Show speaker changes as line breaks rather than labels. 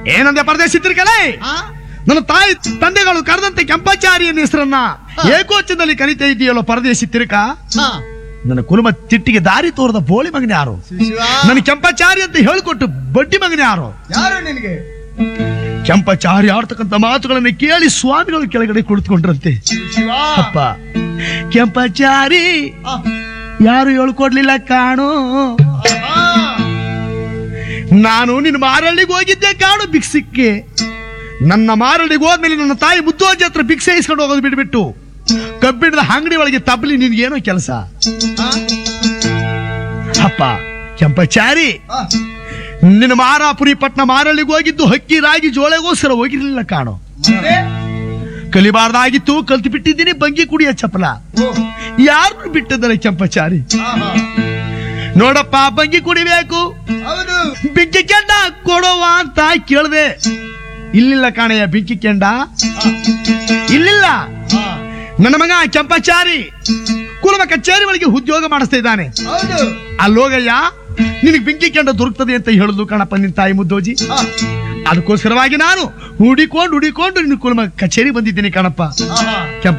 ಏನಂದೆ ಪರದೇಶಿತ್ತಿರ್ಕಲೇ ನನ್ನ ತಾಯಿ ತಂದೆಗಳು ಕರೆದಂತೆ ಕೆಂಪಾಚಾರಿಯನ್ನ ಹೆಸರನ್ನ ಏಕೋಚದಲ್ಲಿ ಕರಿತಾ ಇದೆಯಲ್ಲೋ ಪರದೇಶಿ ತಿರುಕ
ಹಾ.
ನನ್ನ ಕುಲುಮ ತಿಟ್ಟಿಗೆ ದಾರಿ ತೋರದ ಬೋಳಿ ಮಗನ ಯಾರು
ಶಿವ
ನನ್ನ ಕೆಂಪಾಚಾರಿ ಅಂತ ಹೇಳಿಕೊಟ್ಟು ಬಡ್ಡಿ ಮಗನ ಯಾರು
ಯಾರು ನಿನಗೆ
ಕೆಂಪಾಚಾರಿ ಆಡ್ತಕ್ಕಂಥ ಮಾತುಗಳನ್ನು ಕೇಳಿ ಸ್ವಾಮಿಗಳು ಕೆಳಗಡೆ ಕುಳಿತುಕೊಂಡ್ರಂತೆ
ಶಿವ
ಅಪ್ಪ ಕೆಂಪಾಚಾರಿ
ಆ,
ಯಾರು ಹೇಳ್ಕೊಡ್ಲಿಲ್ಲ ಕಾಣು
ಆ,
ನಾನು ನಿನ್ನ ಮಾರಳ್ಳಿಗೆ ಹೋಗಿದ್ದೆ ಕಾಣು ಭಿಕ್ಷಕ್ಕೆ ನನ್ನ ಮಾರಳ್ಳಿಗೆ ಹೋದ್ಮೇಲೆ ನನ್ನ ತಾಯಿ ಮುದ್ದೋಜಿ ಹತ್ರ ಭಿಕ್ಷೆ ಇಸ್ಕೊಂಡು ಹೋಗೋದು ಬಿಟ್ಬಿಟ್ಟು ಕಬ್ಬಿಣದ ಅಂಗಡಿ ಒಳಗೆ ತಬ್ಬಲಿ ನಿನ್ಗೇನೋ ಕೆಲಸ
ಆ,
ಅಪ್ಪ ಕೆಂಪಚಾರಿ
ಆ,
ನಿನ್ನ ಮಾರಾಪುರಿ ಪಟ್ನ ಮಾರಳ್ಳಿಗೆ ಹೋಗಿದ್ದು ಹಕ್ಕಿ ರಾಗಿ ಜೋಳೆಗೋಸ್ಕರ ಹೋಗಿರ್ಲಿಲ್ಲ ಕಾಣು
ಮತ್ತೆ?
ಕಲಿಬಾರ್ದಾಗಿತ್ತು ಕಲ್ತು ಬಿಟ್ಟಿದ್ದೀನಿ ಬಂಗಿ ಕುಡಿಯ ಚಪಲ
ಓ,
ಯಾರು ಬಿಟ್ಟಿದ್ದಾರೆ ಕೆಂಪಚಾರಿ
ಆಹಾ.
ನೋಡಪ್ಪ ಬಂಗಿ ಕುಡಿಬೇಕು
ಹೌದು
ಬೆಂಕಿ ಕೆಂಡ ಕೊಡುವ ಅಂತ ಕೇಳ್ದೆ ಇಲ್ಲಿಲ್ಲ ಕಾಣಯ್ಯ ಬೆಂಕಿ ಕೆಂಡ
ಆ,
ಇಲ್ಲಿಲ್ಲ
ಆ,
ನನ್ನ ಮಗ ಕೆಂಪಚಾರಿ ಕುಲಮ ಕಚೇರಿ ಒಳಗೆ ಉದ್ಯೋಗ ಮಾಡಿಸ್ತಾ ಇದ್ದಾನೆ
ಹೌದು
ಅಲ್ಲೋಗಯ್ಯ ನಿನಗೆ ಬೆಂಕಿ ಕೆಂಡ ದೊರಕ್ತದೆ ಅಂತ ಹೇಳುದು ಕಣಪ್ಪ ನಿನ್ ತಾಯಿ ಮುದ್ದೋಜಿ
ಆ,
ಅದಕ್ಕೋಸ್ಕರವಾಗಿ ನಾನು ಹುಡಿಕೊಂಡು ಹುಡಿಕೊಂಡು ನಿನ್ನ ಕುಲಮ ಕಚೇರಿ ಬಂದಿದ್ದೀನಿ ಕಣಪ್ಪ
ಆಹಾ.
ಕೆಂಪ